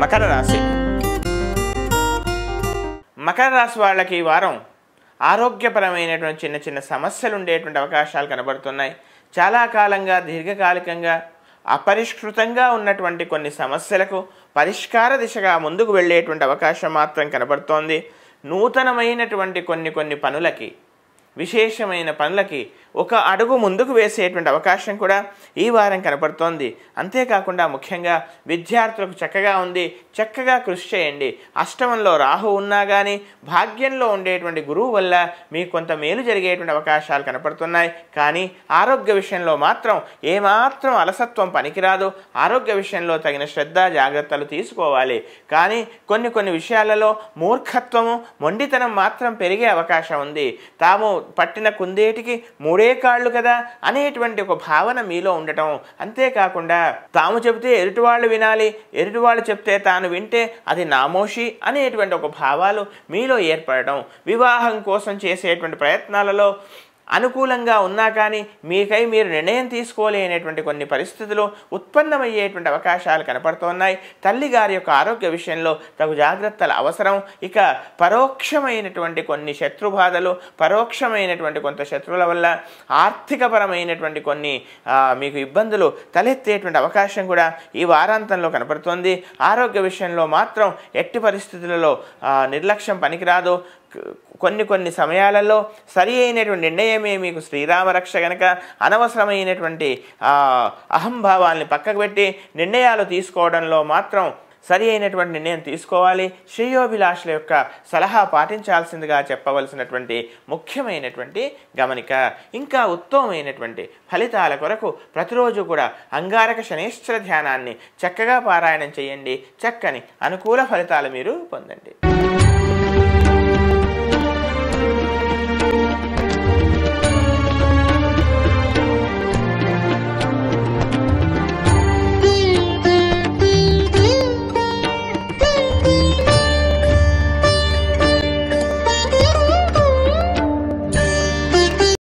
మకర రాశి మకర రాశి వాళ్ళకి ఈ వారం ఆరోగ్యపరమైనటువంటి చిన్న చిన్న సమస్యలు ఉండేటువంటి అవకాశాలు కనబడుతున్నాయి చాలా కాలంగా దీర్ఘకాలికంగా అపరిష్కృతంగా ఉన్నటువంటి కొన్ని సమస్యలకు పరిష్కార దిశగా ముందుకు వెళ్ళేటువంటి అవకాశం మాత్రం కనబడుతోంది నూతనమైనటువంటి కొన్ని కొన్ని పనులకి విశేషమైన పనులకి ఒక అడుగు ముందుకు వేసేటువంటి అవకాశం కూడా ఈ వారం కనపడుతోంది అంతేకాకుండా ముఖ్యంగా విద్యార్థులకు చక్కగా ఉంది చక్కగా కృషి చేయండి అష్టమంలో రాహు ఉన్నా కానీ భాగ్యంలో ఉండేటువంటి గురువు వల్ల మీకు కొంత మేలు జరిగేటువంటి అవకాశాలు కనపడుతున్నాయి కానీ ఆరోగ్య విషయంలో మాత్రం ఏమాత్రం అలసత్వం పనికిరాదు ఆరోగ్య విషయంలో తగిన శ్రద్ధ జాగ్రత్తలు తీసుకోవాలి కానీ కొన్ని కొన్ని విషయాలలో మూర్ఖత్వము మొండితనం మాత్రం పెరిగే అవకాశం ఉంది తాము పట్టిన కుందేటికి మూడే కాళ్ళు కదా అనేటువంటి ఒక భావన మీలో ఉండటం అంతేకాకుండా తాము చెబితే ఎదుటివాళ్ళు వినాలి ఎదుటివాళ్ళు చెప్తే తాను వింటే అది నామోషి అనేటువంటి ఒక భావాలు మీలో ఏర్పడటం వివాహం కోసం చేసేటువంటి ప్రయత్నాలలో అనుకూలంగా ఉన్నా కానీ మీకై మీరు నిర్ణయం తీసుకోలేనటువంటి కొన్ని పరిస్థితులు ఉత్పన్నమయ్యేటువంటి అవకాశాలు కనపడుతున్నాయి తల్లిగారి యొక్క ఆరోగ్య విషయంలో తగు జాగ్రత్తల అవసరం ఇక పరోక్షమైనటువంటి కొన్ని శత్రుబాధలు పరోక్షమైనటువంటి కొంత శత్రువుల వల్ల ఆర్థికపరమైనటువంటి కొన్ని ఆ, మీకు ఇబ్బందులు తలెత్తేటువంటి అవకాశం కూడా ఈ వారాంతంలో కనపడుతుంది ఆరోగ్య విషయంలో మాత్రం ఎట్టి పరిస్థితులలో ఆ, నిర్లక్ష్యం పనికిరాదు క- కొన్ని కొన్ని సమయాలలో సరి అయినటువంటి నిర్ణయమే మీకు శ్రీరామ రక్ష గనక అనవసరమైనటువంటి ఆ, అహంభావాల్ని పక్కకు పెట్టి నిర్ణయాలు తీసుకోవడంలో మాత్రం సరి అయినటువంటి నిర్ణయం తీసుకోవాలి శ్రేయోభిలాషుల యొక్క సలహా పాటించాల్సిందిగా చెప్పవలసినటువంటి ముఖ్యమైనటువంటి గమనిక ఇంకా ఉత్తమమైనటువంటి ఫలితాల కొరకు ప్రతిరోజు కూడా అంగారక శనేశ్వర ధ్యానాన్ని చక్కగా పారాయణం చేయండి చక్కని అనుకూల ఫలితాలు మీరు పొందండి